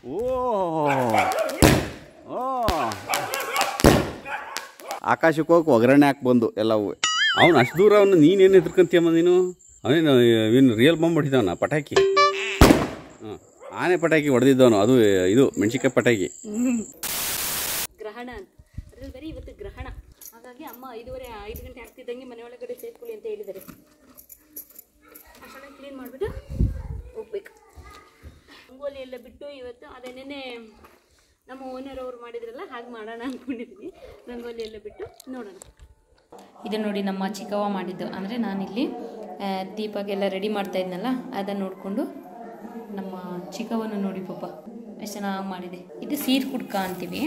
ಓ ಓ ಆಕಾಶಕ್ಕೆ ಹೋಗಿ ಒಗ್ಗರಣೆ ಹಾಕಿ ಬಂದು ಎಲ್ಲವೂ ಅವನು ಅಷ್ಟು ದೂರ ಅವನು ನೀನೇನು ಹೆದರ್ಕಂತೀಯಮ್ಮ ನೀನು ಅವನೇನು ಇನ್ನು ರಿಯಲ್ ಬಾಂಬ್ ಹೊಡಿದವನ ಪಟಾಕಿ ಹಾಂ ಆನೆ ಪಟಾಕಿ ಹೊಡೆದಿದ್ದವನು ಅದು ಇದು ಮೆಣಸಿಕಾಯಿ ಪಟಾಕಿ ಗ್ರಹಣ ಅಂತ ಅದ್ರಲ್ಲಿ ಬರೀ ಇವತ್ತು ಗ್ರಹಣ ಹಾಗಾಗಿ ಅಮ್ಮ ಐದೂವರೆ ಐದು ಗಂಟೆ ಆಗ್ತಿದ್ದಂಗೆ ಮನೆ ಒಳಗಡೆ ಸೇರ್ಕೊಳ್ಳಿ ಅಂತ ಹೇಳಿದ್ದಾರೆ ಅಷ್ಟೊಳಗೆ ಕ್ಲೀನ್ ಮಾಡಿಬಿಟ್ಟು ಹೋಗ್ಬೇಕು ರಂಗೋಲಿ ಎಲ್ಲ ಬಿಟ್ಟು ಇವತ್ತು ಅದೇ ನೆನ್ನೆ ನಮ್ಮ ಓನರ್ ಅವ್ರು ಮಾಡಿದ್ರಲ್ಲ ಹಾಗೆ ಮಾಡೋಣ ಅಂದ್ಕೊಂಡಿದ್ದೀನಿ ರಂಗೋಲಿ ಎಲ್ಲ ಬಿಟ್ಟು ನೋಡೋಣ ಇದು ನೋಡಿ ನಮ್ಮ ಚಿಕ್ಕವ್ವ ಮಾಡಿದ್ದು ಅಂದರೆ ನಾನಿಲ್ಲಿ ಆ, ದೀಪಗೆಲ್ಲ ರೆಡಿ ಮಾಡ್ತಾ ಇದ್ನಲ್ಲ ಅದನ್ನು ನೋಡಿಕೊಂಡು ನಮ್ಮ ಚಿಕ್ಕವನು ನೋಡಿ ಪಾಪ ಎಷ್ಟು ಚೆನ್ನಾಗಿ ಮಾಡಿದೆ ಇದು ಸೀರ್ ಕುಡ್ಕ ಅಂತೀವಿ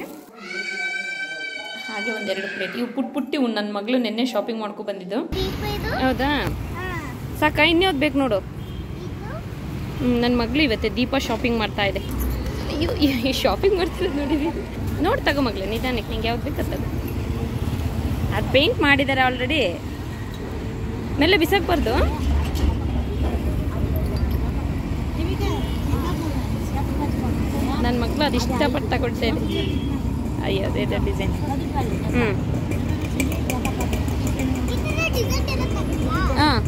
ಹಾಗೆ ಒಂದೆರಡು ಪ್ಲೇಟ್ ಇವು ಪುಟ್ ಪುಟ್ಟಿ ಉಣ್ಣು ನನ್ನ ಮಗಳು ನಿನ್ನೆ ಶಾಪಿಂಗ್ ಮಾಡ್ಕೊ ಬಂದಿದ್ದು ಹೌದಾ ಸಾಕ ಇನ್ಯಾವ್ದು ಬೇಕು ನೋಡು ನನ್ನ ಮಗಳು ಇವತ್ತೆ ದೀಪ ಶಾಪಿಂಗ್ ಮಾಡ್ತಾ ಇದೆ ಅಯ್ಯೋ ಈ ಶಾಪಿಂಗ್ ಮಾಡ್ತಿರೋದು ನೋಡಿದ್ವಿ ನೋಡಿ ತಗೋ ಮಗಳೇ ನಿಧಾನಕ್ಕೆ ನಿಂಗೆ ಯಾವ್ದು ಬೇಕತ್ತದ ಅದು ಪೇಂಟ್ ಮಾಡಿದ್ದಾರೆ ಆಲ್ರೆಡಿ ಮೆಲ್ಲ ಬಿಸಾಕ್ಬಾರ್ದು ನನ್ನ ಮಗಳು ಅದು ಇಷ್ಟಪಟ್ಟು ತಗೊಳ್ತಾ ಇದೆ ಅಯ್ಯೋ ಅದೇ ಡಿಸೈನ್ ಹ್ಞೂ ಹಾಂ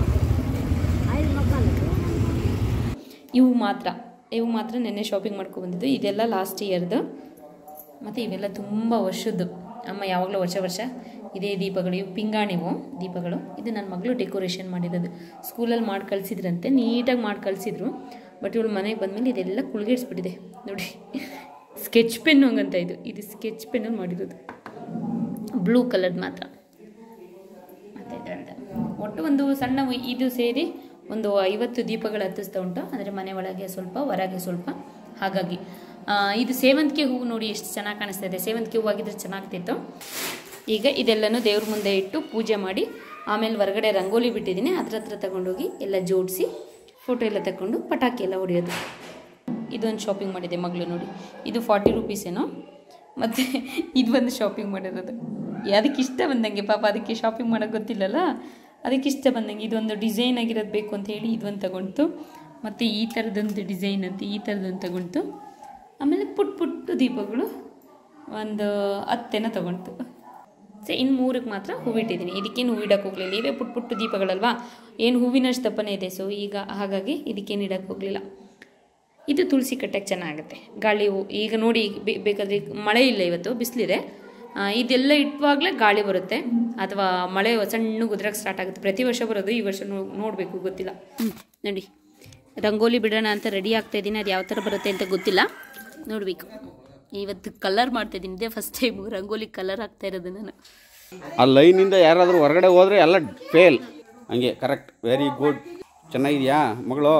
ಇವು ಮಾತ್ರ ಇವು ಮಾತ್ರ ನೆನ್ನೆ ಶಾಪಿಂಗ್ ಮಾಡ್ಕೊಂಡು ಬಂದಿದ್ದು ಇದೆಲ್ಲ ಲಾಸ್ಟ್ ಇಯರ್ದು ಮತ್ತು ಇವೆಲ್ಲ ತುಂಬ ವರ್ಷದ್ದು ಅಮ್ಮ ಯಾವಾಗಲೂ ವರ್ಷ ವರ್ಷ ಇದೇ ದೀಪಗಳು ಇವು ಪಿಂಗಾಣಿವು ದೀಪಗಳು ಇದು ನನ್ನ ಮಗಳು ಡೆಕೋರೇಷನ್ ಮಾಡಿರೋದು ಸ್ಕೂಲಲ್ಲಿ ಮಾಡಿ ಕಳಿಸಿದ್ರಂತೆ ನೀಟಾಗಿ ಮಾಡಿ ಕಳಿಸಿದ್ರು ಬಟ್ ಇವಳು ಮನೆಗೆ ಬಂದಮೇಲೆ ಇದೆಲ್ಲ ಕುಳ್ಗಿಡ್ಸ್ಬಿಟ್ಟಿದೆ ನೋಡಿ ಸ್ಕೆಚ್ ಪೆನ್ ಹಂಗಂತ ಇದು ಇದು ಸ್ಕೆಚ್ ಪೆನ್ನಲ್ಲಿ ಮಾಡಿರೋದು ಬ್ಲೂ ಕಲರ್ದು ಮಾತ್ರ ಮತ್ತು ಇದೊಂದು ಒಟ್ಟು ಒಂದು ಸಣ್ಣ ವಿ- ಇದು ಸೇರಿ ಒಂದು ಐವತ್ತು ದೀಪಗಳು ಹತ್ತಿಸ್ತಾ ಉಂಟು ಅಂದರೆ ಮನೆ ಒಳಗೆ ಸ್ವಲ್ಪ ಹೊರಗೆ ಸ್ವಲ್ಪ ಹಾಗಾಗಿ ಆ, ಇದು ಸೇವಂತಿಗೆ ಹೂವು ನೋಡಿ ಎಷ್ಟು ಚೆನ್ನಾಗಿ ಕಾಣಿಸ್ತಾ ಇದೆ ಸೇವಂತಿಗೆ ಹೂವು ಆಗಿದ್ರೆ ಚೆನ್ನಾಗ್ತಿತ್ತು ಈಗ ಇದೆಲ್ಲನೂ ದೇವ್ರ ಮುಂದೆ ಇಟ್ಟು ಪೂಜೆ ಮಾಡಿ ಆಮೇಲೆ ಹೊರಗಡೆ ರಂಗೋಲಿ ಬಿಟ್ಟಿದ್ದೀನಿ ಅದ್ರ ಹತ್ರ ತಗೊಂಡೋಗಿ ಎಲ್ಲ ಜೋಡಿಸಿ ಫೋಟೋ ಎಲ್ಲ ತಗೊಂಡು ಪಟಾಕಿ ಎಲ್ಲ ಹೊಡೆಯೋದು ಇದೊಂದು ಶಾಪಿಂಗ್ ಮಾಡಿದೆ ಮಗಳು ನೋಡಿ ಇದು ಫಾರ್ಟಿ ರುಪೀಸೇನೋ ಮತ್ತು ಇದು ಒಂದು ಶಾಪಿಂಗ್ ಮಾಡಿರೋದು ಅದಕ್ಕೆ ಇಷ್ಟ ಬಂದಂಗೆ ಪಾಪ ಅದಕ್ಕೆ ಶಾಪಿಂಗ್ ಮಾಡೋಕ್ಕೆ ಗೊತ್ತಿಲ್ಲಲ್ಲ ಅದಕ್ಕೆ ಇಷ್ಟ ಬಂದಂಗೆ ಇದೊಂದು ಡಿಸೈನ್ ಆಗಿರೋದು ಬೇಕು ಅಂತ ಹೇಳಿ ಇದೊಂದು ತಗೊಂತು ಮತ್ತು ಈ ಥರದೊಂದು ಡಿಸೈನ್ ಅಂತ ಈ ಥರದೊಂದು ತಗೊಂತು ಆಮೇಲೆ ಪುಟ್ ಪುಟ್ಟು ದೀಪಗಳು ಒಂದು ಹತ್ತೆನ ತಗೊಂತು ಸೊ ಇನ್ನು ಮೂರಕ್ಕೆ ಮಾತ್ರ ಹೂವಿಟ್ಟಿದ್ದೀನಿ ಇದಕ್ಕೇನು ಹೂವಿಡಕ್ಕೆ ಹೋಗಲಿಲ್ಲ ಇವೇ ಪುಟ್ ಪುಟ್ಟು ದೀಪಗಳಲ್ವಾ ಏನು ಹೂವಿನಷ್ಟು ದಪ್ಪನೇ ಇದೆ ಸೊ ಈಗ ಹಾಗಾಗಿ ಇದಕ್ಕೇನು ಇಡಕ್ಕೆ ಹೋಗಲಿಲ್ಲ ಇದು ತುಳಸಿ ಕಟ್ಟಕ್ಕೆ ಚೆನ್ನಾಗುತ್ತೆ ಗಾಳಿ ಹೂ- ಈಗ ನೋಡಿ ಈಗ ಬೇ- ಬೇಕಾದ್ರೆ ಈಗ ಮಳೆ ಇಲ್ಲ ಇವತ್ತು ಬಿಸಿಲಿದೆ ಇದೆಲ್ಲ ಇಟ್ಟುವಾಗಲೇ ಗಾಳಿ ಬರುತ್ತೆ ಅಥವಾ ಮಳೆ ಸಣ್ಣ ಉದ್ರಕ್ಕೆ ಸ್ಟಾರ್ಟ್ ಆಗುತ್ತೆ ಪ್ರತಿ ವರ್ಷ ಬರೋದು ಈ ವರ್ಷ ನೋ- ನೋಡಬೇಕು ಗೊತ್ತಿಲ್ಲ ಹ್ಮ್, ನೋಡಿ ರಂಗೋಲಿ ಬಿಡೋಣ ಅಂತ ರೆಡಿ ಆಗ್ತಾ ಇದ್ದೀನಿ ಅದು ಯಾವ ಥರ ಬರುತ್ತೆ ಅಂತ ಗೊತ್ತಿಲ್ಲ ನೋಡಬೇಕು ಇವತ್ತು ಕಲರ್ ಮಾಡ್ತಾ ಇದ್ದೀನಿ ಇದೇ ಫಸ್ಟ್ ಟೈಮು ರಂಗೋಲಿ ಕಲರ್ ಆಗ್ತಾ ಇರೋದು ನಾನು ಆ ಲೈನಿಂದ ಯಾರಾದರೂ ಹೊರಗಡೆ ಹೋದರೆ ಎಲ್ಲ ಫೇಲ್ ಹಂಗೆ ಕರೆಕ್ಟ್ ವೆರಿ ಗುಡ್ ಚೆನ್ನಾಗಿದೆಯಾ ಮಗಳು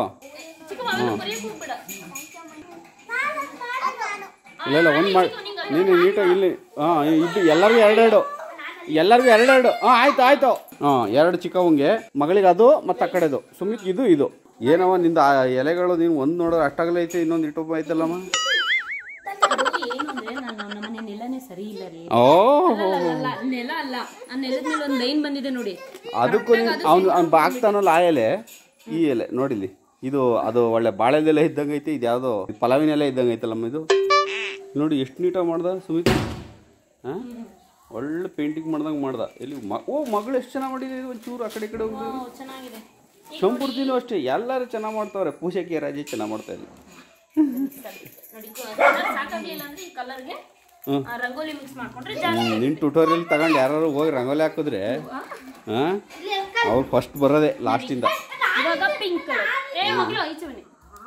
ಇಲ್ಲ ಇಲ್ಲ ಒಂದು ಮಾಡಿ ನೀನು ನೀಟಾಗಿ ಇಲ್ಲಿ ಹಾಂ ಇದು ಎಲ್ಲರಿಗೂ ಎರಡೆರಡು ಎಲ್ಲರಿಗೂ ಎರಡೆರಡು ಹಾಂ ಆಯ್ತು ಆಯ್ತು ಹಾಂ ಎರಡು ಚಿಕ್ಕವಂಗೆ ಮಗಳಿಗೆ ಅದು ಮತ್ತು ಆ ಕಡೆದು ಸುಮಿತ್ ಇದು ಇದು ಏನವ ನಿಂದ ಆ ಎಲೆಗಳು ನೀನು ಒಂದು ನೋಡೋದು ಅಷ್ಟಾಗಲೇ ಐತೆ ಇನ್ನೊಂದು ಇಟ್ಟು ಐತಲ್ಲಮ್ಮ ಏನು ಅಂದರೆ ನಾನು ನಮ್ಮನೆ ನೆಲನೇ ಸರಿ ಇಲ್ಲ ರೀ ಓ ಅಲ್ಲ ನೆಲ ಅಲ್ಲ ಆ ನೆಲದ ಮೇಲೆ ಒಂದು ಲೈನ್ ಬಂದಿದೆ ನೋಡಿ ಅದಕ್ಕೂ ಅವ್ನು ಅವ್ನು ಬಾಗ್ತಾನಲ್ಲ ಆ ಎಲೆ ಈ ಎಲೆ ನೋಡಿಲಿ ಇದು ಅದು ಒಳ್ಳೆ ಬಾಳೆದೆಲೆ ಇದ್ದಂಗೆ ಐತೆ ಇದು ಯಾವುದೋ ಪಲಾವಿನ ಎಲೆ ಇದ್ದಂಗೆ ಐತಲ್ಲಮ್ಮ ಇದು ನೋಡಿ ಎಷ್ಟು ನೀಟಾಗಿ ಮಾಡ್ದ ಸುಮಿತ್ ಹಾಂ ಒಳ್ಳೆ ಪೇಂಟಿಂಗ್ ಮಾಡ್ದಂಗೆ ಮಾಡ್ದ ಎಲ್ಲಿ ಮ ಓ ಮಗಳು ಎಷ್ಟು ಚೆನ್ನಾಗಿ ಮಾಡಿದೆ ಇದು ಒಂಚೂರು ಆ ಕಡೆ ಈ ಕಡೆ ಹೋಗಿ ಓ, ಚೆನ್ನಾಗಿದೆ ಸಂಪೂರ್ತಿನೂ ಅಷ್ಟೇ ಎಲ್ಲರೂ ಚೆನ್ನಾಗಿ ಮಾಡ್ತಾವ್ರೆ ಪೂಜೆಗೆ ರಾಜಿ ಚೆನ್ನಾಗಿ ಮಾಡ್ತಾ ಇಲ್ಲ ನೋಡಿ ಕಲರ್ ಸಾಕಾಗ್ಲಿಲ್ಲ ಅಂದ್ರೆ ಈ ಕಲರ್ಗೆ ಹ್ಮ್. ರಂಗೋಲಿ ಮಿಕ್ಸ್ ಮಾಡ್ಕೊಂಡ್ರೆ ನಿನ್ನ ಟ್ಯುಟೋರಿಯಲ್ ತಗೊಂಡು ಯಾರು ಹೋಗಿ ರಂಗೋಲಿ ಹಾಕಿದ್ರೆ ಹಾಂ ಅವ್ರು ಫಸ್ಟ್ ಬರೋದೆ ಲಾಸ್ಟಿಂದ ಇವಾಗ ಪಿಂಕ್ ಕಲರ್ ಏ ಮಗಳು ಐಚೆ ಬನ್ನಿ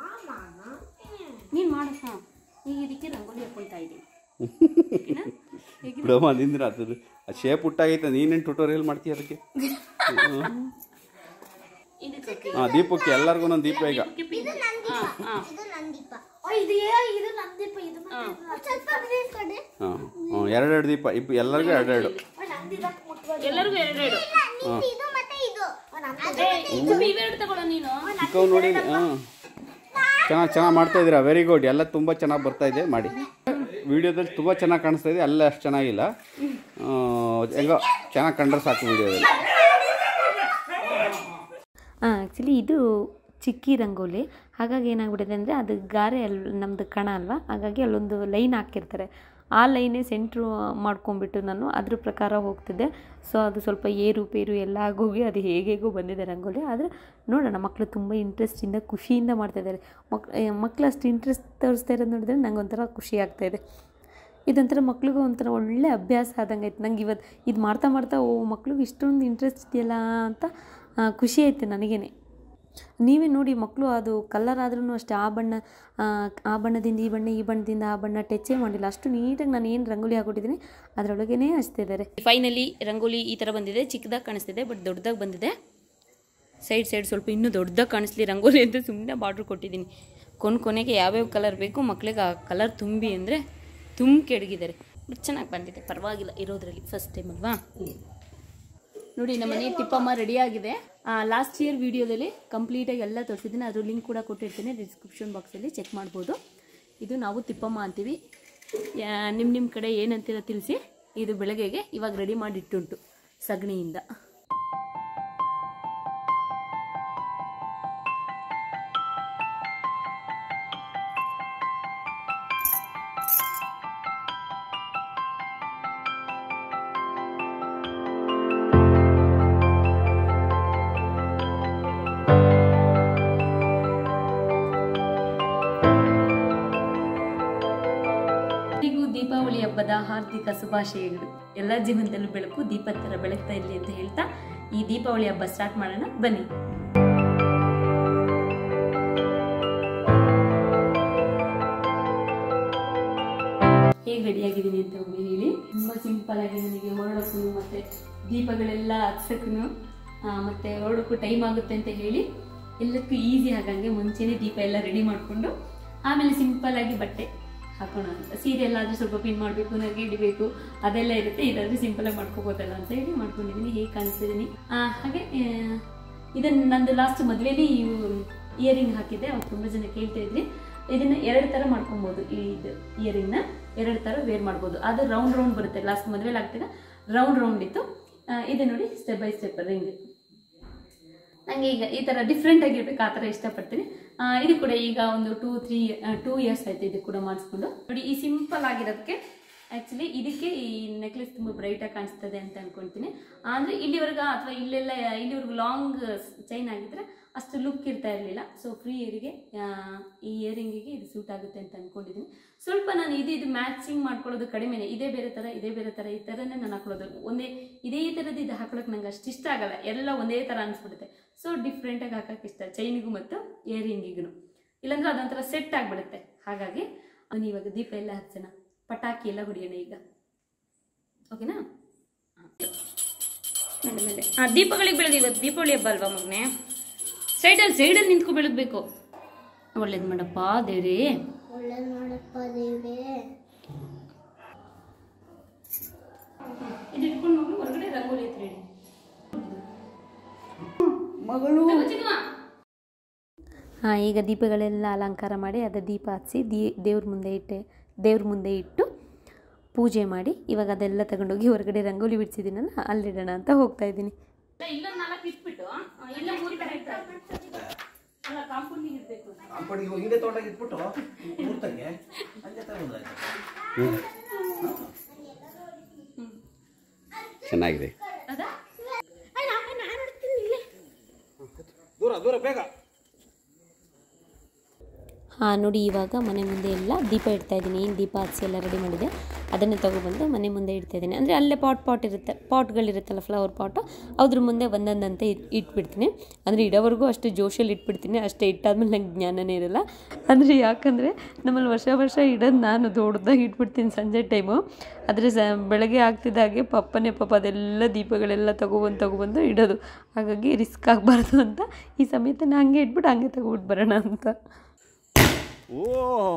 ನೀನ್ ಮಾಡು ಹಾ ಈಗ ಇದಕ್ಕೆ ರಂಗೋಲಿ ಹಾಕೊಂತಾ ಇದ್ದೀನಿ ಬಿಡಮ್ಮ ನಿಂದ್ರೆ ಅದು ಶೇಪ್ ಹುಟ್ಟಾಗೈತೆ ನೀನೇನು ಟ್ಯುಟೋರಿಯಲ್ ಮಾಡ್ತೀಯ ಅದಕ್ಕೆ ಇದಕ್ಕೆ ಹಾಂ ದೀಪಕ್ಕೆ ಎಲ್ಲರಿಗೂ ಒಂದೊಂದು ದೀಪ ಈಗ ಪಿಂಕ್ ಹಾ ಹಾ ಹಾಂ ಹ್ಞೂ ಎರಡೆರಡು ದೀಪ ಇಪ್ಪ ಎಲ್ಲರಿಗೂ ಎರಡೆರಡು ಎಲ್ಲರಿಗೂ ಎರಡೆರಡು ಏ, ಇವೆರಡು ತಗೊಳ್ಳೋ ನೀನು ಚಿಕ್ಕವ್ ನೋಡಿ ಹಾಂ ಚೆನ್ನಾಗಿ ಚೆನ್ನಾಗಿ ಮಾಡ್ತಾ ಇದ್ದೀರಾ ವೆರಿ ಗುಡ್ ಎಲ್ಲ ತುಂಬ ಚೆನ್ನಾಗಿ ಬರ್ತಾ ಇದೆ ಮಾಡಿ ವಿಡಿಯೋದಲ್ಲಿ ತುಂಬ ಚೆನ್ನಾಗಿ ಕಾಣಿಸ್ತಾ ಇದೆ ಅಲ್ಲ ಅಷ್ಟು ಚೆನ್ನಾಗಿಲ್ಲ ಆ, ಹೆಂಗೋ ಚೆನ್ನಾಗಿ ಕಂಡ್ರೆ ಸಾಕು ವಿಡಿಯೋದಲ್ಲಿ ಆ್ಯಕ್ಚುಲಿ ಇದು ಚಿಕ್ಕಿ ರಂಗೋಲಿ ಹಾಗಾಗಿ ಏನಾಗ್ಬಿಟ್ಟಿದೆ ಅಂದರೆ ಅದು ಗಾರೆ ಅಲ್ಲಿ ನಮ್ಮದು ಕಣ ಅಲ್ವಾ ಹಾಗಾಗಿ ಅಲ್ಲೊಂದು ಲೈನ್ ಹಾಕಿರ್ತಾರೆ ಆ ಲೈನೇ ಸೆಂಟ್ರು ಮಾಡ್ಕೊಂಬಿಟ್ಟು ನಾನು ಅದ್ರ ಪ್ರಕಾರ ಹೋಗ್ತಿದ್ದೆ ಸೊ ಅದು ಸ್ವಲ್ಪ ಏರುಪೇರು ಎಲ್ಲ ಆಗೋಗಿ ಅದು ಹೇಗೇಗೋ ಬಂದಿದೆ ರಂಗೋಲಿ ಆದರೆ ನೋಡೋಣ ಮಕ್ಕಳು ತುಂಬ ಇಂಟ್ರೆಸ್ಟಿಂದ ಖುಷಿಯಿಂದ ಮಾಡ್ತಾಯಿದ್ದಾರೆ ಮಕ್ ಮಕ್ಕಳು ಅಷ್ಟು ಇಂಟ್ರೆಸ್ಟ್ ತೋರಿಸ್ತಾ ಇರೋದು ನೋಡಿದ್ರೆ ನಂಗೆ ಒಂಥರ ಖುಷಿ ಆಗ್ತಾಯಿದೆ ಇದೊಂಥರ ಮಕ್ಳಿಗೂ ಒಂಥರ ಒಳ್ಳೆ ಅಭ್ಯಾಸ ಆದಂಗೆ ಆಯ್ತು ನಂಗೆ ಇವತ್ತು ಇದು ಮಾಡ್ತಾ ಮಾಡ್ತಾ ಓ ಮಕ್ಳಿಗೆ ಇಷ್ಟೊಂದು ಇಂಟ್ರೆಸ್ಟ್ ಇದೆಯಲ್ಲ ಅಂತ ಆ, ಖುಷಿ ಆಯಿತು ನನಗೇನೆ ನೀವೇ ನೋಡಿ ಮಕ್ಕಳು ಅದು ಕಲರ್ ಆದ್ರೂ ಅಷ್ಟೇ ಆ ಬಣ್ಣ ಆ, ಆ ಬಣ್ಣದಿಂದ ಈ ಬಣ್ಣ ಈ ಬಣ್ಣದಿಂದ ಆ ಬಣ್ಣ ಟಚ್ಚೇ ಮಾಡಿಲ್ಲ ಅಷ್ಟು ನೀಟಾಗಿ ನಾನು ಏನು ರಂಗೋಲಿ ಹಾಕೊಟ್ಟಿದ್ದೀನಿ ಅದರೊಳಗೇ ಹಚ್ತಿದ್ದಾರೆ ಫೈನಲಿ ರಂಗೋಲಿ ಈ ಥರ ಬಂದಿದೆ ಚಿಕ್ಕದಾಗಿ ಕಾಣಿಸ್ತಿದೆ ಬಟ್ ದೊಡ್ಡದಾಗಿ ಬಂದಿದೆ ಸೈಡ್ ಸೈಡ್ ಸ್ವಲ್ಪ ಇನ್ನೂ ದೊಡ್ಡದಾಗಿ ಕಾಣಿಸ್ಲಿ ರಂಗೋಲಿ ಅಂತ ಸುಮ್ಮನೆ ಬಾರ್ಡ್ರ್ ಕೊಟ್ಟಿದ್ದೀನಿ ಕೊನೆ ಕೊನೆಗೆ ಯಾವ್ಯಾವ ಕಲರ್ ಬೇಕು ಮಕ್ಳಿಗೆ ಆ ಕಲರ್ ತುಂಬಿ ಅಂದರೆ ತುಂಬ ಕೆಡಗಿದ್ದಾರೆ ಬಟ್ ಚೆನ್ನಾಗಿ ಬಂದಿದೆ ಪರವಾಗಿಲ್ಲ ಇರೋದ್ರಲ್ಲಿ ಫಸ್ಟ್ ಟೈಮ್ ಅಲ್ವಾ ನೋಡಿ ನಮ್ಮ ಮನೆ ತಿಪ್ಪಮ್ಮ ರೆಡಿ ಆಗಿದೆ ಲಾಸ್ಟ್ ಇಯರ್ ವಿಡಿಯೋದಲ್ಲಿ ಕಂಪ್ಲೀಟಾಗಿ ಎಲ್ಲ ತೋರಿಸಿದ್ದೀನಿ ಅದ್ರ ಲಿಂಕ್ ಕೂಡ ಕೊಟ್ಟಿರ್ತೀನಿ ಡಿಸ್ಕ್ರಿಪ್ಷನ್ ಬಾಕ್ಸಲ್ಲಿ ಚೆಕ್ ಮಾಡ್ಬೋದು ಇದು ನಾವು ತಿಪ್ಪಮ್ಮ ಅಂತೀವಿ ನಿಮ್ಮ ನಿಮ್ಮ ಕಡೆ ಏನಂತೀರ ತಿಳಿಸಿ ಇದು ಬೆಳಗ್ಗೆಗೆ ಇವಾಗ ರೆಡಿ ಮಾಡಿ ಇಟ್ಟುಂಟು ಸಗಣಿಯಿಂದ ಎಲ್ಲರಿಗೂ ದೀಪಾವಳಿ ಹಬ್ಬದ ಹಾರ್ದಿಕ ಶುಭಾಶಯಗಳು ಎಲ್ಲ ಜೀವನದಲ್ಲೂ ಬೆಳಕು ದೀಪದ ಥರ ಬೆಳಗ್ತಾ ಇರಲಿ ಅಂತ ಹೇಳ್ತಾ ಈ ದೀಪಾವಳಿ ಹಬ್ಬ ಸ್ಟಾರ್ಟ್ ಮಾಡೋಣ ಬನ್ನಿ ಹೇಗೆ ರೆಡಿಯಾಗಿದ್ದೀನಿ ಅಂತ ಒಮ್ಮೆ ಹೇಳಿ ತುಂಬ ಸಿಂಪಲ್ ಆಗಿ ನನಗೆ ಹೊರಡೋಕ್ಕೂ ಮತ್ತೆ ದೀಪಗಳೆಲ್ಲ ಹಚ್ಸಕ್ಕೂ ಮತ್ತೆ ಹೊರಡೋಕ್ಕೂ ಟೈಮ್ ಆಗುತ್ತೆ ಅಂತ ಹೇಳಿ ಎಲ್ಲಕ್ಕೂ ಈಸಿ ಆಗಂಗೆ ಮುಂಚೆನೇ ದೀಪ ಎಲ್ಲ ರೆಡಿ ಮಾಡಿಕೊಂಡು ಆಮೇಲೆ ಸಿಂಪಲ್ ಆಗಿ ಬಟ್ಟೆ ಹಾಕೋಣ ಅಂತ ಸೀರೆ ಎಲ್ಲ ಆದ್ರೆ ಸ್ವಲ್ಪ ಪಿನ್ ಮಾಡಬೇಕು ನನಗೆ ಹಿಡಿಬೇಕು ಅದೆಲ್ಲ ಇರುತ್ತೆ ಇದಾದ್ರೆ ಸಿಂಪಲ್ ಆಗಿ ಮಾಡ್ಕೋಬೋದಲ್ಲ ಅಂತ ಹೇಳಿ ಮಾಡ್ಕೊಂಡಿದ್ದೀನಿ ಹೇಗೆ ಕಾಣಿಸ್ತಿದ್ದೀನಿ ಹಾಗೆ ಆ, ಇದನ್ನ ನಂದು ಲಾಸ್ಟ್ ಮದುವೆಲಿ ಇಯರಿಂಗ್ ಹಾಕಿದ್ದೆ ಅವ್ರು ತುಂಬ ಜನ ಕೇಳ್ತಾ ಇದ್ರಿ ಇದನ್ನ ಎರಡು ಥರ ಮಾಡ್ಕೊಬೋದು ಈ ಇದು ಇಯರಿಂಗ್ನ ಎರಡು ಥರ ವೇರ್ ಮಾಡ್ಬೋದು ಅದು ರೌಂಡ್ ರೌಂಡ್ ಬರುತ್ತೆ ಲಾಸ್ಟ್ ಮದುವೆಲಿ ಹಾಕ್ತಿದ್ದ ರೌಂಡ್ ರೌಂಡ್ ಇತ್ತು ಆ, ಇದು ನೋಡಿ ಸ್ಟೆಪ್ ಬೈ ಸ್ಟೆಪ್ ರಿಂಗ್ ನಂಗೆ ಈಗ ಈ ಥರ ಡಿಫ್ರೆಂಟ್ ಆಗಿರ್ಬೇಕು ಆ ಥರ ಇಷ್ಟಪಡ್ತೀನಿ ಆ, ಇದು ಕೂಡ ಈಗ ಒಂದು ಟೂ ತ್ರೀ ಟೂ ಇಯರ್ಸ್ ಆಯ್ತು ಇದು ಕೂಡ ಮಾಡಿಸ್ಕೊಂಡು ನೋಡಿ ಈ ಸಿಂಪಲ್ ಆಗಿರೋದಕ್ಕೆ ಆ್ಯಕ್ಚುಲಿ ಇದಕ್ಕೆ ಈ ನೆಕ್ಲೆಸ್ ತುಂಬ ಬ್ರೈಟಾಗಿ ಕಾಣಿಸ್ತದೆ ಅಂತ ಅನ್ಕೊಂತೀನಿ ಅಂದರೆ ಇಲ್ಲಿವರೆಗೆ ಅಥವಾ ಇಲ್ಲೆಲ್ಲ ಇಲ್ಲಿವರೆಗೂ ಲಾಂಗ್ ಚೈನ್ ಆಗಿದ್ರೆ ಅಷ್ಟು ಲುಕ್ ಇರ್ತಾ ಇರಲಿಲ್ಲ ಸೊ ಫ್ರೀ ಇಯರಿಗೆ ಈ ಇಯರಿಂಗಿಗೆ ಇದು ಸೂಟ್ ಆಗುತ್ತೆ ಅಂತ ಅನ್ಕೊಂಡಿದ್ದೀನಿ ಸ್ವಲ್ಪ ನಾನು ಇದು ಇದು ಮ್ಯಾಚಿಂಗ್ ಮಾಡ್ಕೊಳ್ಳೋದು ಕಡಿಮೆನೆ ಇದೇ ಬೇರೆ ಥರ ಇದೇ ಬೇರೆ ಥರ ಈ ಥರನೇ ನಾನು ಹಾಕೊಳ್ಳೋದು ಒಂದೇ ಇದೇ ಥರದ್ದು ಇದು ಹಾಕೊಳ್ಳೋಕೆ ನಂಗೆ ಅಷ್ಟು ಇಷ್ಟ ಆಗಲ್ಲ ಎಲ್ಲ ಒಂದೇ ಥರ ಅನಿಸ್ಬಿಡುತ್ತೆ ಸೊ ಡಿಫ್ರೆಂಟಾಗಿ ಹಾಕೋಕೆ ಇಷ್ಟ ಚೈನಿಗೂ ಮತ್ತು ಇಯರಿಂಗಿಗೂ ಇಲ್ಲಾಂದ್ರೆ ಅದೊಂಥರ ಸೆಟ್ ಆಗಿಬಿಡುತ್ತೆ ಹಾಗಾಗಿ ಅವನು ಇವಾಗ ದೀಪ ಎಲ್ಲ ಹಚ್ಚೋಣ ಪಟಾಕಿ ಎಲ್ಲ ಹೊಡಿಯೋಣ ಈಗ ಓಕೆನಾ ಮೇಲೆ ಮೇಲೆ ಹಾಂ ದೀಪಗಳಿಗೆ ಬೆಳೆದು ಇವತ್ತು ದೀಪಾವಳಿ ಹಬ್ಬ ಅಲ್ವಾ ಮಗನೆ ಸೈಡಲ್ಲಿ ಸೈಡಲ್ಲಿ ನಿಂತ್ಕೊ ಬೆಳಗ್ಬೇಕು ಒಳ್ಳೇದು ಮಾಡಪ್ಪ ದೇವ್ರಿ ಒಳ್ಳೇದು ಮಾಡಪ್ಪ ದೇವ್ರೆ ಇದು ಇಟ್ಕೊಂಡು ಮಗು ಹೊರಗಡೆ ರಂಗೋಲಿ ಹತ್ರ ಇಡಿ ಹಾಂ ಈಗ ದೀಪಗಳೆಲ್ಲ ಅಲಂಕಾರ ಮಾಡಿ ಅದು ದೀಪ ಹಚ್ಚಿ ದೀ ದೇವ್ರ ಮುಂದೆ ಇಟ್ಟೆ ದೇವ್ರ ಮುಂದೆ ಇಟ್ಟು ಪೂಜೆ ಮಾಡಿ ಇವಾಗ ಅದೆಲ್ಲ ತಗೊಂಡೋಗಿ ಹೊರಗಡೆ ರಂಗೋಲಿ ಬಿಡಿಸಿದ್ದೀನಲ್ಲ ಅಲ್ಲಿಡೋಣ ಅಂತ ಹೋಗ್ತಾ ಇದ್ದೀನಿ ಇಲ್ಲೊಂದು ನಾಲ್ಕು ಇಟ್ಬಿಟ್ಟು ಇಲ್ಲ ಮೂರು ಕಡೆ ಅಲ್ಲ ಕಾಂಪೌಂಡಿಗೆ ಇರಬೇಕು ಕಾಂಪೌಂಡಿಗೆ ಹೋಗಿ ಹಿಂದೆ ತಗೊಂಡಾಗ ಇಟ್ಬಿಟ್ಟು ಮೂರ್ತಂಗೆ ಹಂಗೆ ತಗೊಂಡ್ರಾಯ್ತು ಚೆನ್ನಾಗಿದೆ ಅದಾ ದೂರ ದೂರ ಬೇಗ ಹಾಂ ನೋಡಿ ಇವಾಗ ಮನೆ ಮುಂದೆ ಎಲ್ಲ ದೀಪ ಇಡ್ತಾ ಇದ್ದೀನಿ ಏನು ದೀಪ ಹಚ್ಚಿ ಎಲ್ಲ ರೆಡಿ ಮಾಡಿದೆ ಅದನ್ನೇ ತೊಗೊಬಂದು ಮನೆ ಮುಂದೆ ಇಡ್ತಾ ಇದ್ದೀನಿ ಅಂದರೆ ಅಲ್ಲೇ ಪಾಟ್ ಪಾಟ್ ಇರುತ್ತೆ ಪಾಟ್ಗಳಿರುತ್ತಲ್ಲ ಫ್ಲವರ್ ಪಾಟು ಅದ್ರ ಮುಂದೆ ಒಂದೊಂದಂತೆ ಇಟ್ ಇಟ್ಬಿಡ್ತೀನಿ ಅಂದರೆ ಇಡೋವರೆಗೂ ಅಷ್ಟು ಜೋಶಲ್ಲಿ ಇಟ್ಬಿಡ್ತೀನಿ ಅಷ್ಟೇ ಇಟ್ಟಾದ್ಮೇಲೆ ನಂಗೆ ಜ್ಞಾನನೇ ಇರಲ್ಲ ಅಂದರೆ ಯಾಕಂದರೆ ನಮ್ಮಲ್ಲಿ ವರ್ಷ ವರ್ಷ ಇಡೋದು ನಾನು ದೊಡ್ಡದಾಗಿ ಇಟ್ಬಿಡ್ತೀನಿ ಸಂಜೆ ಟೈಮು ಆದರೆ ಸ ಬೆಳಗ್ಗೆ ಆಗ್ತಿದ್ದಾಗೆ ಪಪ್ಪನೇ ಪಾಪ ಅದೆಲ್ಲ ದೀಪಗಳೆಲ್ಲ ತೊಗೊಬಂದು ತೊಗೊಬಂದು ಇಡೋದು ಹಾಗಾಗಿ ರಿಸ್ಕ್ ಆಗಬಾರ್ದು ಅಂತ ಈ ಸಮೇತ ನಾನು ಹಂಗೆ ಇಟ್ಬಿಟ್ಟು ಹಂಗೆ ತಗೊಬಿಟ್ಟು ಬರೋಣ ಅಂತ ಓ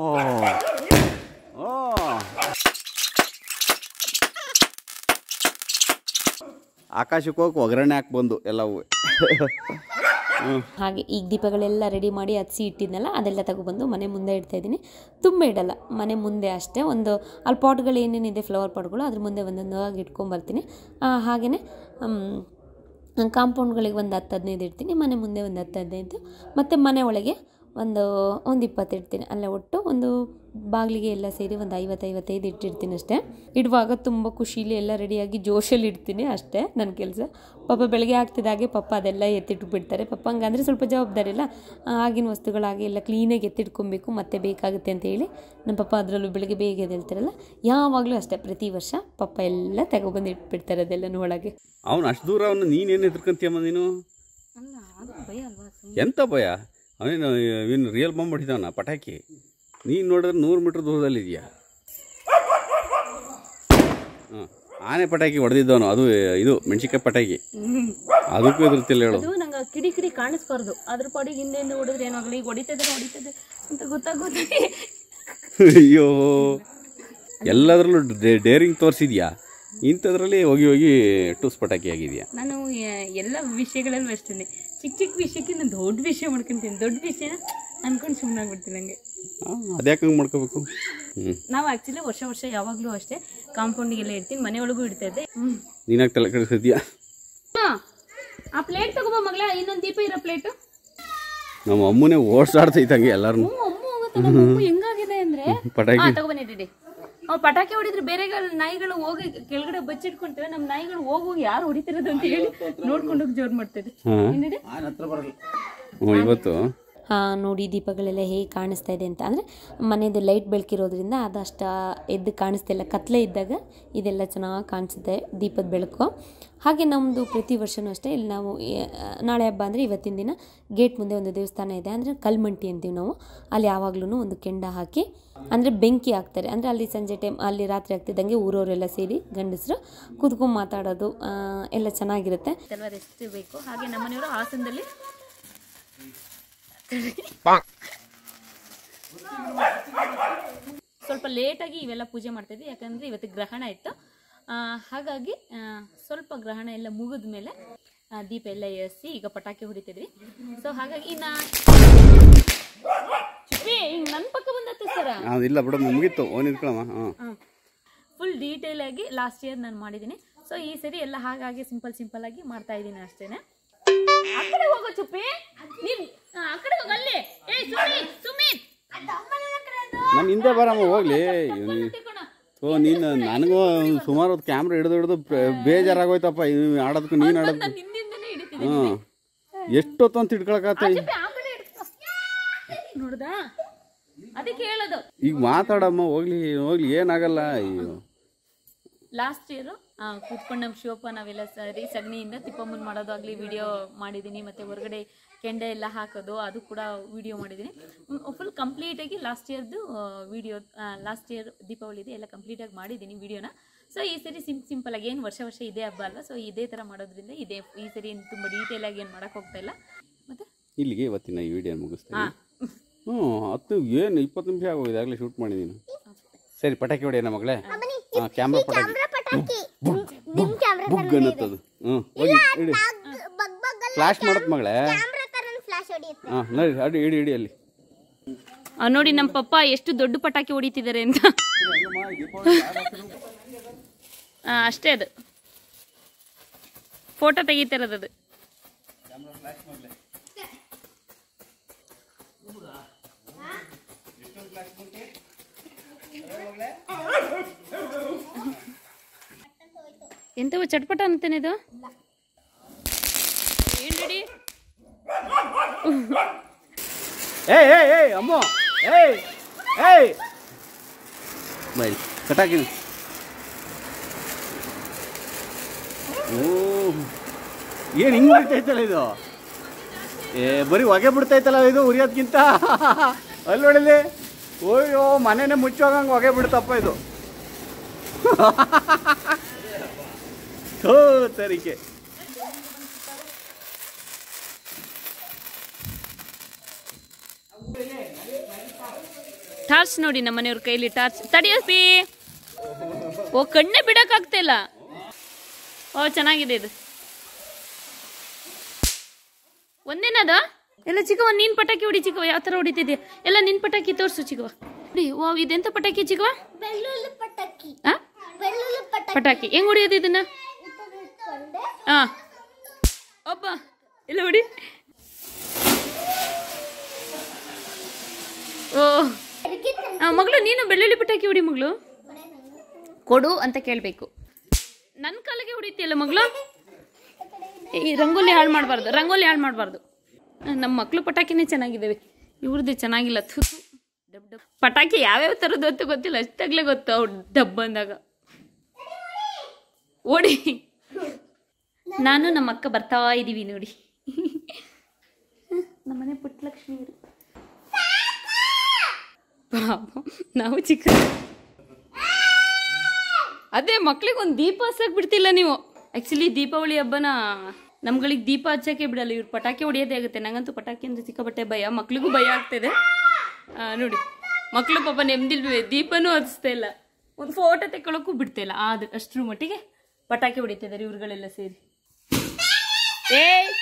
ಓ ಆಕಾಶಕ್ಕೆ ಹೋಗಿ ಒಗ್ಗರಣೆ ಹಾಕಿ ಬಂದು ಎಲ್ಲವೂ ಹಾಗೆ ಈಗ ದೀಪಗಳೆಲ್ಲ ರೆಡಿ ಮಾಡಿ ಹಚ್ಚಿ ಇಟ್ಟಿದ್ನಲ್ಲ ಅದೆಲ್ಲ ತಗೊಬಂದು ಮನೆ ಮುಂದೆ ಇಡ್ತಾ ಇದ್ದೀನಿ ತುಂಬ ಇಡಲ್ಲ ಮನೆ ಮುಂದೆ ಅಷ್ಟೇ ಒಂದು ಅಲ್ಲಿ ಪಾಟ್ಗಳು ಏನೇನಿದೆ ಫ್ಲವರ್ ಪಾಟ್ಗಳು ಅದ್ರ ಮುಂದೆ ಒಂದೊಂದಾಗಿ ಇಟ್ಕೊಂಬರ್ತೀನಿ ಹಾಗೆಯೇ ಕಾಂಪೌಂಡ್ಗಳಿಗೆ ಒಂದು ಹತ್ತು ಹದಿನೈದು ಇಡ್ತೀನಿ ಮನೆ ಮುಂದೆ ಒಂದು ಹತ್ತು ಹದಿನೈದು ಮತ್ತು ಮನೆ ಒಳಗೆ ಒಂದು ಒಂದು ಇಪ್ಪತ್ತು ಇಡ್ತೀನಿ ಅಲ್ಲೇ ಒಟ್ಟು ಒಂದು ಬಾಗಿಲಿಗೆ ಎಲ್ಲ ಸೇರಿ ಒಂದು ಐವತ್ತು ಐವತ್ತೈದು ಇಟ್ಟಿರ್ತೀನಿ ಅಷ್ಟೇ ಇಡುವಾಗ ತುಂಬ ಖುಷಿಲಿ ಎಲ್ಲ ರೆಡಿಯಾಗಿ ಜೋಶಲ್ಲಿ ಇಡ್ತೀನಿ ಅಷ್ಟೇ ನನ್ನ ಕೆಲಸ ಪಾಪ ಬೆಳಗ್ಗೆ ಆಗ್ತಿದ್ದಾಗೆ ಪಪ್ಪ ಅದೆಲ್ಲ ಎತ್ತಿಟ್ಟು ಬಿಡ್ತಾರೆ ಪಪ್ಪ ಹಂಗಂದ್ರೆ ಸ್ವಲ್ಪ ಜವಾಬ್ದಾರಿ ಇಲ್ಲ ಆ, ಆಗಿನ ವಸ್ತುಗಳಾಗಿ ಎಲ್ಲ ಕ್ಲೀನಾಗಿ ಎತ್ತಿಟ್ಕೊಬೇಕು ಮತ್ತೆ ಬೇಕಾಗುತ್ತೆ ಅಂತ ಹೇಳಿ ನಮ್ಮ ಪಪ್ಪ ಅದರಲ್ಲೂ ಬೆಳಗ್ಗೆ ಬೇಗ ಎದ್ದೇಳ್ತಾರಲ್ಲ ಯಾವಾಗಲೂ ಅಷ್ಟೇ ಪ್ರತಿ ವರ್ಷ ಪಪ್ಪ ಎಲ್ಲ ತಗೊಬಂದು ಇಟ್ಬಿಡ್ತಾರೆ ಅದೆಲ್ಲನೂ ಒಳಗೆ ಅವನು ಅಷ್ಟು ದೂರ ಅವನು ನೀನೇನು ಹೆದರ್ಕಂತೀಯಮ್ಮ ನೀನು ಅಲ್ಲ ಅದು ಭಯ ಅಲ್ವಾ ಎಂತ ಭಯ ಅವನೇನು ಇವನು ರಿಯಲ್ ಬಾಂಬ್ ಹೊಡಿತಾವನ ಪಟಾಕಿ ನೀನು ನೋಡಿದ್ರೆ ನೂರು ಮೀಟ್ರ್ ದೂರದಲ್ಲಿದೆಯಾ ಹಾಂ ಆನೆ ಪಟಾಕಿ ಹೊಡೆದಿದ್ದವನು ಅದು ಇದು ಮೆಣಸಿನ್ಕಾಯಿ ಪಟಾಕಿ ಅದಕ್ಕೂ ಎದುರ್ತಿಲ್ಲ ಹೇಳು ಅದು ನಂಗೆ ಕಿಡಿ ಕಿಡಿ ಕಾಣಿಸ್ಬಾರ್ದು ಅದ್ರ ಪಾಡಿಗೆ ಹಿಂದೆಯಿಂದ ಹೊಡೆದ್ರೆ ಏನಾಗಲ್ಲ ಈಗ ಹೊಡಿತಿದ್ರೆ ಹೊಡಿತದೆ ಅಂತ ಗೊತ್ತಾಗೋದು ಅಯ್ಯೋ ಎಲ್ಲದರಲ್ಲೂ ಡೇರಿಂಗ್ ತೋರಿಸಿದ್ಯಾ ಇಂಥದ್ರಲ್ಲಿ ಹೋಗಿ ಹೋಗಿ ಟೂಸ್ ಪಟಾಕಿ ಆಗಿದೆಯಾ ನಾನು ಎ- ಎಲ್ಲ ವಿಷಯಗಳಲ್ಲೂ ಅಷ್ಟೇ ಚಿಕ್ಕ ಚಿಕ್ಕ ವಿಷಯಕ್ಕೆ ನಾನು ದೊಡ್ಡ ವಿಷಯ ಮಾಡ್ಕೊಂತೀನಿ ದೊಡ್ಡ ವಿಷಯನ ಅನ್ಕೊಂಡು ಸುಮ್ಮನೆ ಆಗ್ಬಿಡ್ತೀನಿ ನನಗೆ ಅದ್ಯಾಕೆ ಹಂಗೆ ಮಾಡ್ಕೋಬೇಕು ಹ್ಞೂ ನಾವು ಆ್ಯಕ್ಚುಲಿ ವರ್ಷ ವರ್ಷ ಯಾವಾಗಲೂ ಅಷ್ಟೇ ಕಾಂಪೌಂಡಿಗೆಲ್ಲ ಇಡ್ತೀನಿ ಮನೆಯೊಳಗೂ ಇಡ್ತಾ ಇದ್ದೆ ಹ್ಞೂ ನೀನಾಗ ತಲೆ ಕೆಡಿಸಿದ್ಯಾ ಆ ಪ್ಲೇಟ್ ತಗೋಬಾ ಮಗಳ ಇನ್ನೊಂದು ದೀಪ ಇರೋ ಪ್ಲೇಟು ನಮ್ಮ ಅಮ್ಮನೇ ಓಡ್ಸಾಡ್ತೈತಂಗೆ ಎಲ್ಲರೂ ಅಮ್ಮ ಹೋಗುತ್ತೆ ನಮ್ಮ ಅಮ್ಮ ಹೆಂಗಾಗಿದೆ ಅಂದ್ರೆ ಪಟಾಕಿ ಹಾ ತಗೊಬನ್ನಿ ಡಿಡಿ ಅವ್ ಪಟಾಕಿ ಹೊಡಿದ್ರೆ ಬೇರೆಗಳ ನಾಯಿಗಳು ಹೋಗಿ ಕೆಳಗಡೆ ಬಚ್ಚಿಟ್ಕೊಂತೇವೆ ನಮ್ಮ ನಾಯಿಗಳು ಹೋಗಿ ಹೋಗಿ ಯಾರು ಹೊಡಿತಿರೋದು ಅಂತ ಹೇಳಿ ನೋಡ್ಕೊಂಡು ಹೋಗಿ ಜೋರ್ ಮಾಡ್ತದೆ ಹಾಂ ಏನಿದೆ ಆನ ಹತ್ರ ಬರಲ್ಲ ಹ್ಞೂ ಇವತ್ತು ಹಾಂ ನೋಡಿ ದೀಪಗಳೆಲ್ಲ ಹೇಗೆ ಕಾಣಿಸ್ತಾ ಇದೆ ಅಂತ ಅಂದರೆ ಮನೆಯದು ಲೈಟ್ ಬೆಳಕಿರೋದ್ರಿಂದ ಅದಷ್ಟು ಎದ್ದು ಕಾಣಿಸ್ತಿಲ್ಲ ಕತ್ಲೆ ಇದ್ದಾಗ ಇದೆಲ್ಲ ಚೆನ್ನಾಗಿ ಕಾಣಿಸುತ್ತೆ ದೀಪದ ಬೆಳಕು ಹಾಗೆ ನಮ್ಮದು ಪ್ರತಿ ವರ್ಷವೂ ಅಷ್ಟೇ ಇಲ್ಲಿ ನಾವು ಏ- ನಾಳೆ ಹಬ್ಬ ಅಂದರೆ ಇವತ್ತಿನ ದಿನ ಗೇಟ್ ಮುಂದೆ ಒಂದು ದೇವಸ್ಥಾನ ಇದೆ ಅಂದರೆ ಕಲ್ಮಂಟಿ ಅಂತೀವಿ ನಾವು ಅಲ್ಲಿ ಯಾವಾಗ್ಲೂ ಒಂದು ಕೆಂಡ ಹಾಕಿ ಅಂದರೆ ಬೆಂಕಿ ಹಾಕ್ತಾರೆ ಅಂದರೆ ಅಲ್ಲಿ ಸಂಜೆ ಟೈಮ್ ಅಲ್ಲಿ ರಾತ್ರಿ ಆಗ್ತಿದ್ದಂಗೆ ಊರವರೆಲ್ಲ ಸೇರಿ ಗಂಡಸರು ಕೂತ್ಕೊಂಡು ಮಾತಾಡೋದು ಆ, ಎಲ್ಲ ಚೆನ್ನಾಗಿರುತ್ತೆ ರೆಸ್ಟ್ ಬೇಕು ಹಾಗೆ ನಮ್ಮನೆಯವರು ಹಾಸನದಲ್ಲಿ ಸ್ವಲ್ಪ ಲೇಟಾಗಿ ಇವೆಲ್ಲ ಪೂಜೆ ಮಾಡ್ತಿದ್ವಿ ಯಾಕಂದರೆ ಇವತ್ತು ಗ್ರಹಣ ಇತ್ತು ಆ, ಹಾಗಾಗಿ ಆ, ಸ್ವಲ್ಪ ಗ್ರಹಣ ಎಲ್ಲ ಮುಗಿದ ಮೇಲೆ ಆ, ದೀಪ ಎಲ್ಲ ಏರಿಸಿ ಈಗ ಪಟಾಕಿ ಹೊಡಿತಿದ್ವಿ ಸೊ ಹಾಗಾಗಿ ಇನ್ನು ಹಿಂಗೆ ನನ್ನ ಪಕ್ಕ ಬಂದತ್ತು ಸರ ಅದು ಇಲ್ಲ ಬಿಡಮ್ಮ ಮುಗೀತು ಓನ್ ಇಟ್ಕೊಳಮ್ಮ ಹಾಂ ಫುಲ್ ಡೀಟೇಲ್ ಆಗಿ ಲಾಸ್ಟ್ ಇಯರ್ ನಾನು ಮಾಡಿದ್ದೀನಿ ಸೊ ಈ ಸರಿ ಎಲ್ಲ ಹಾಗಾಗಿ ಸಿಂಪಲ್ ಸಿಂಪಲ್ ಆಗಿ ಮಾಡ್ತಾ ಇದ್ದೀನಿ ಅಷ್ಟೇನೆ ಆ ಕಡೆ ಹೋಗೋ ಚುಪ್ಪಿ ನೀನ್ ಆ, ಆ ಕಡೆ ಹೋಗು ಅಲ್ಲಿ ಏ ಸುಮಿತ್ ಸುಮಿತ್ ನಾನು ಹಿಂದೆ ಬರಮ್ಮ ಹೋಗ್ಲಿ ತಿಳ್ಕೊಣ. ಓ ನೀನು ನನಗೂ ಸುಮಾರು ಹೊತ್ತು ಕ್ಯಾಮ್ರಾ ಹಿಡಿದು ಹಿಡಿದು ಬೇಜಾರಾಗೋಯ್ತಪ್ಪ ಇವ್ ಆಡೋದಕ್ಕೂ ನೀನು ಆಡೋದು ನಾನು ಹಿಂದಿಂದನೇ ಹಿಡಿತೀನಿ ಹಾಂ ಎಷ್ಟೊತ್ತು ಅಂತ ಹಿಡ್ಕೊಳಕತ್ತ ಚುಪ್ಪಿ ಆ ಕಡೆ ಹಿಡ್ಕೊ. ನೋಡ್ದಾ ಅದಕ್ಕೆ ಹೇಳೋದು ಈಗ ಮಾತಾಡಮ್ಮ ಹೋಗ್ಲಿ ಹೋಗ್ಲಿ ಏನಾಗಲ್ಲ ಅಯ್ಯೋ ಲಾಸ್ಟ್ ಇಯರು ಕೂತ್ಕೊಂಡು ನಮ್ಮ ಶಿವಪ್ಪ ನಾವೆಲ್ಲ ಸರಿ ಸಗಣಿಯಿಂದ ತಿಪ್ಪಮ್ಮನ್ ಮಾಡೋದಾಗ್ಲಿ ವಿಡಿಯೋ ಮಾಡಿದ್ದೀನಿ ಮತ್ತು ಹೊರಗಡೆ ಕೆಂಡ ಎಲ್ಲ ಹಾಕೋದು ಅದು ಕೂಡ ವಿಡಿಯೋ ಮಾಡಿದ್ದೀನಿ ಫುಲ್ ಕಂಪ್ಲೀಟಾಗಿ ಲಾಸ್ಟ್ ಇಯರ್ದು ವಿಡಿಯೋ ಲಾಸ್ಟ್ ಇಯರ್ ದೀಪಾವಳಿ ಇದೆ ಎಲ್ಲ ಕಂಪ್ಲೀಟಾಗಿ ಮಾಡಿದ್ದೀನಿ ವಿಡಿಯೋನ ಸೊ ಈ ಸರಿ ಸಿಂಪ್ ಸಿಂಪಲಾಗಿ ಏನು ವರ್ಷ ವರ್ಷ ಇದೇ ಹಬ್ಬ ಅಲ್ವಾ ಸೊ ಇದೇ ಥರ ಮಾಡೋದ್ರಿಂದ ಇದೇ ಈ ಸರಿ ಏನು ತುಂಬ ಡೀಟೇಲಾಗಿ ಏನು ಮಾಡೋಕ್ಕೆ ಹೋಗ್ತಾ ಇಲ್ಲ ಮತ್ತು ಇಲ್ಲಿಗೆ ಇವತ್ತಿನ ಈ ವಿಡಿಯೋ ಮುಗಿಸ್ತೀನಿ ಹ್ಞೂ ಹತ್ತು ಏನು ಇಪ್ಪತ್ತು ನಿಮಿಷ ಆಗೋಗಿದೆ ಆಗಲೇ ಶೂಟ್ ಮಾಡಿದ್ದೀನಿ ಸರಿ ಪಟಾಕಿ ಹೊಡೆಯೋಣ ಮಗಳೇ ಹಾಂ ಕ್ಯಾಮ್ರಾ ಪಟಾಕಿ ಪಟಾಕಿ ನಿಮ್ ಕ್ಯಾಮ್ರಾ ಬುಗ್ ಅನ್ನತ್ತದು ಹ್ಞೂ ಹೋಗಿ ಇಡಿ ಬಗ್ ಬಗ್ ಫ್ಲಾಶ್ ಮಾಡತ್ ಮಗಳೇ ಕ್ಯಾಮ್ರಾ ತರ ಫ್ಲಾಶ್ ಹೊಡಿಯುತ್ತೆ ಹಾಂ ನೋಡಿ ಅಡಿ ಇಡಿ ಇಡಿ ಅಲ್ಲಿ ನೋಡಿ ನಮ್ಮ ಪಪ್ಪ ಎಷ್ಟು ದೊಡ್ಡ ಪಟಾಕಿ ಹೊಡಿತಿದ್ದಾರೆ ಅಂತ ಆ, ಅಷ್ಟೇ ಅದು ಫೋಟೋ ತೆಗಿತಿರೋದು ಅದು ಎಂತವ ಚಟ್ಪಟ ಅಂತೇನೆ ಇದು ಏನ್ ರೆಡಿ ಏಯ್ ಏಯ್ ಏಯ್ ಅಮ್ಮ ಏಯ್ ಏಯ್ ಬೈ ಪಟಾಕಿ ಓ ಏನು ಹಿಂಗೆ ಬಿಡ್ತೈತಲ್ಲ ಇದು ಏ ಬರೀ ಹೊಗೆ ಬಿಡ್ತೈತಲ್ಲ ಇದು ಉರಿಯೋದ್ಕಿಂತ ಅಲ್ಲಿ ನೋಡಿಲಿ ಓಯ್ಯೋ ಮನೆನೇ ಮುಚ್ಚೋಗಂಗೆ ಹೊಗೆ ಬಿಡ್ತಪ್ಪ ಇದು ಥೋ ತರಿಕೆ ಟಾರ್ಚ್ ನೋಡಿ ನಮ್ಮ ಮನೆಯವ್ರ ಕೈಲಿ ಟಾರ್ಚ್ ತಡಿಯಪ್ಪಿ ಓ ಕಣ್ಣೇ ಬಿಡಕ್ಕಾಗ್ತಾ ಇಲ್ಲ ಓ ಚೆನ್ನಾಗಿದೆ ಇದು ಒಂದೇನದು ಎಲ್ಲ ಚಿಕ್ಕವ ನೀನ್ ಪಟಾಕಿ ಹೊಡಿ ಚಿಕ್ಕವ ಯಾವ ತರ ಹೊಡಿತಿದ್ಯಾ ಎಲ್ಲ ನಿನ್ ಪಟಾಕಿ ತೋರ್ಸು ಚಿಕ್ಕವ ನೋಡಿ ಓ ಇದೆಂತ ಪಟಾಕಿ ಚಿಕ್ಕವ ಬೆಳ್ಳುಳ್ಳಿ ಪಟಾಕಿ ಆ ಬೆಳ್ಳುಳ್ಳಿ ಪಟಾಕಿ ಪಟಾಕಿ ಹೆಂಗ್ ಹೊಡಿಯೋದು ಇದನ್ನ ಈ ತರ ಇಟ್ಕೊಂಡೆ ಹಾ ಒಬ್ಬ ಇಲ್ಲ ಹೊಡಿ ಓ ಆ, ಮಗಳು ನೀನು ಬೆಳ್ಳುಳ್ಳಿ ಪಟಾಕಿ ಹೊಡಿ ಮಗಳು ಕೊಡು ಅಂತ ಕೇಳಬೇಕು ನನ್ನ ಕಾಲಿಗೆ ಹೊಡಿತೀಯಲ್ಲ ಮಗಳು ಈ ರಂಗೋಲಿ ಹಾಳು ಮಾಡಬಾರ್ದು ರಂಗೋಲಿ ಹಾಳು ಮಾಡಬಾರ್ದು ನಮ್ಮ ಮಕ್ಕಳು ಪಟಾಕಿನೇ ಚೆನ್ನಾಗಿದ್ದಾವೆ ಇವ್ರದ್ದು ಚೆನ್ನಾಗಿಲ್ಲ ಥು ಥು. ಡಬ್ ಡಬ್ ಪಟಾಕಿ ಯಾವ್ಯಾವ ಥರದ್ದು ಅಂತ ಗೊತ್ತಿಲ್ಲ ಅಷ್ಟಾಗ್ಲೇ ಗೊತ್ತು ಅವ್ರು ಡಬ್ ಅಂದಾಗ ಓಡಿ ನಾನು ನಮ್ಮ ಅಕ್ಕ ಬರ್ತಾ ಇದ್ದೀವಿ ನೋಡಿ ನಮ್ಮನೆ ಪುಟ್ಟಲಕ್ಷ್ಮಿ ಇವರು ಪಾಪ ನಾವು ಚಿಕ್ಕ ಅದೇ ಮಕ್ಳಿಗೆ ಒಂದು ದೀಪ ಹಚ್ಚಕ್ ಬಿಡ್ತಿಲ್ಲ ನೀವು ಆಕ್ಚುಲಿ ದೀಪಾವಳಿ ಹಬ್ಬನ ನಮ್ಗಳಿಗೆ ದೀಪ ಹಚ್ಚಕ್ಕೆ ಬಿಡಲ್ಲ ಇವ್ರು ಪಟಾಕಿ ಹೊಡಿಯೋದೇ ಆಗುತ್ತೆ ನಂಗಂತೂ ಪಟಾಕಿ ಅಂದ್ರೆ ಸಿಕ್ಕಾಪಟ್ಟೆ ಭಯ ಮಕ್ಳಿಗೂ ಭಯ ಆಗ್ತಿದೆ ಆ, ನೋಡಿ ಮಕ್ಳು ಪಾಪ ನೆಮ್ಮದಿಲ್ವೇ ದೀಪನೂ ಹಚ್ತಾ ಇಲ್ಲ ಒಂದು ಫೋಟೋ ತೆಕ್ಕೊಳ್ಳೋಕ್ಕೂ ಬಿಡ್ತಾ ಇಲ್ಲ ಆದ್ರೆ ಅಷ್ಟ್ರ ಮಟ್ಟಿಗೆ ಪಟಾಕಿ ಹೊಡಿತಿದ್ದಾರೆ ಇವ್ರುಗಳೆಲ್ಲ ಸೇರಿ ಏ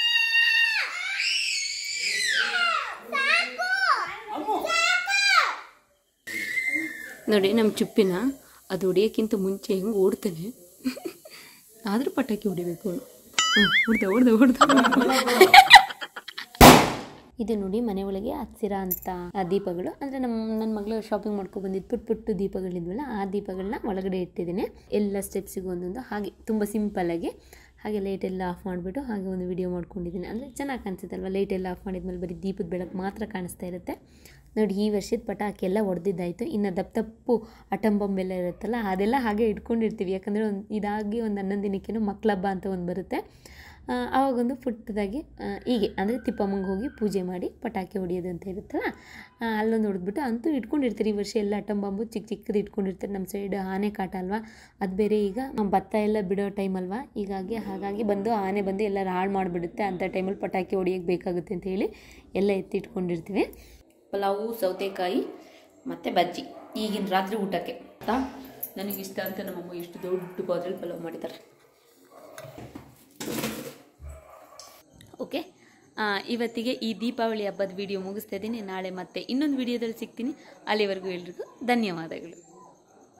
ನೋಡಿ ನಮ್ಮ ಚುಪ್ಪಿನ ಅದು ಹೊಡಿಯೋಕ್ಕಿಂತ ಮುಂಚೆ ಹೆಂಗೆ ಓಡ್ತಾನೆ ಆದರೂ ಪಟಾಕಿ ಹೊಡಿಬೇಕು ಅವನು ಹೊಡ್ದೆ ಹೊಡ್ದೆ ಹೊಡ್ದೆ ಇದು ನೋಡಿ ಮನೆ ಒಳಗೆ ಹಚ್ಚಿರೋ ಅಂತ ಆ ದೀಪಗಳು ಅಂದರೆ ನಮ್ಮ ನನ್ನ ಮಗಳು ಶಾಪಿಂಗ್ ಮಾಡ್ಕೊ ಬಂದಿದ್ದು ಪುಟ್ ಪುಟ್ಟು ದೀಪಗಳಿದ್ವಲ್ಲ ಆ ದೀಪಗಳನ್ನ ಒಳಗಡೆ ಇಟ್ಟಿದ್ದೀನಿ ಎಲ್ಲ ಸ್ಟೆಪ್ಸಿಗೂ ಒಂದೊಂದು ಹಾಗೆ ತುಂಬ ಸಿಂಪಲ್ಲಾಗಿ ಹಾಗೆ ಲೈಟ್ ಎಲ್ಲ ಆಫ್ ಮಾಡಿಬಿಟ್ಟು ಹಾಗೆ ಒಂದು ವಿಡಿಯೋ ಮಾಡ್ಕೊಂಡಿದ್ದೀನಿ ಅಂದರೆ ಚೆನ್ನಾಗಿ ಕಾಣಿಸುತ್ತಲ್ವ ಲೈಟ್ ಎಲ್ಲ ಆಫ್ ಮಾಡಿದ್ಮೇಲೆ ಬರೀ ದೀಪದ ಬೆಳಕು ಮಾತ್ರ ಕಾಣಿಸ್ತಾ ಇರುತ್ತೆ ನೋಡಿ ಈ ವರ್ಷದ ಪಟಾಕಿ ಎಲ್ಲ ಹೊಡೆದಿದ್ದಾಯಿತು ಇನ್ನು ದಪ್ಪ ತಪ್ಪು ಅಟಂ ಬಾಂಬ್ ಎಲ್ಲ ಇರುತ್ತಲ್ಲ ಅದೆಲ್ಲ ಹಾಗೆ ಇಟ್ಕೊಂಡಿರ್ತೀವಿ ಯಾಕಂದರೆ ಒಂದು ಇದಾಗಿ ಒಂದು ಹನ್ನೊಂದು ದಿನಕ್ಕೇನೋ ಮಕ್ಳ ಹಬ್ಬ ಅಂತ ಒಂದು ಬರುತ್ತೆ ಆ, ಆವಾಗೊಂದು ಪುಟ್ಟದಾಗಿ ಆ, ಹೀಗೆ ಅಂದರೆ ತಿಪ್ಪಮ್ಮಂಗೆ ಹೋಗಿ ಪೂಜೆ ಮಾಡಿ ಪಟಾಕಿ ಹೊಡಿಯೋದು ಅಂತ ಇರುತ್ತಲ್ಲ ಆ, ಅಲ್ಲೊಂದು ಹೊಡೆದ್ಬಿಟ್ಟು ಅಂತೂ ಇಟ್ಕೊಂಡಿರ್ತಾರೆ ಈ ವರ್ಷ ಎಲ್ಲ ಅಟಂ ಬಾಂಬು ಚಿಕ್ಕ ಚಿಕ್ಕದು ಇಟ್ಕೊಂಡಿರ್ತಾರೆ ನಮ್ಮ ಸೈಡ್ ಆನೆ ಕಾಟ ಅಲ್ವಾ ಅದು ಬೇರೆ ಈಗ ಭತ್ತ ಎಲ್ಲ ಬಿಡೋ ಟೈಮ್ ಅಲ್ವಾ ಹೀಗಾಗಿ ಹಾಗಾಗಿ ಬಂದು ಆನೆ ಬಂದು ಎಲ್ಲರೂ ಹಾಳು ಮಾಡಿಬಿಡುತ್ತೆ ಅಂಥ ಟೈಮಲ್ಲಿ ಪಟಾಕಿ ಹೊಡಿಯೋಕ್ಕೆ ಬೇಕಾಗುತ್ತೆ ಅಂತ ಹೇಳಿ ಎಲ್ಲ ಎತ್ತಿ ಇಟ್ಕೊಂಡಿರ್ತೀವಿ ಪಲಾವು ಸೌತೆಕಾಯಿ ಮತ್ತು ಬಜ್ಜಿ ಈಗಿನ ರಾತ್ರಿ ಊಟಕ್ಕೆ ಆಯ್ತಾ ನನಗಿಷ್ಟ ಅಂತ ನಮ್ಮಮ್ಮ ಎಷ್ಟು ದೊಡ್ಡ ಪಾತ್ರೆಲಿ ಪಲಾವ್ ಮಾಡಿದ್ದಾರೆ ಓಕೆ ಆ, ಇವತ್ತಿಗೆ ಈ ದೀಪಾವಳಿ ಹಬ್ಬದ ವಿಡಿಯೋ ಮುಗಿಸ್ತಾ ಇದ್ದೀನಿ ನಾಳೆ ಮತ್ತೆ ಇನ್ನೊಂದು ವಿಡಿಯೋದಲ್ಲಿ ಸಿಗ್ತೀನಿ ಅಲ್ಲಿವರೆಗೂ ಎಲ್ರಿಗೂ ಧನ್ಯವಾದಗಳು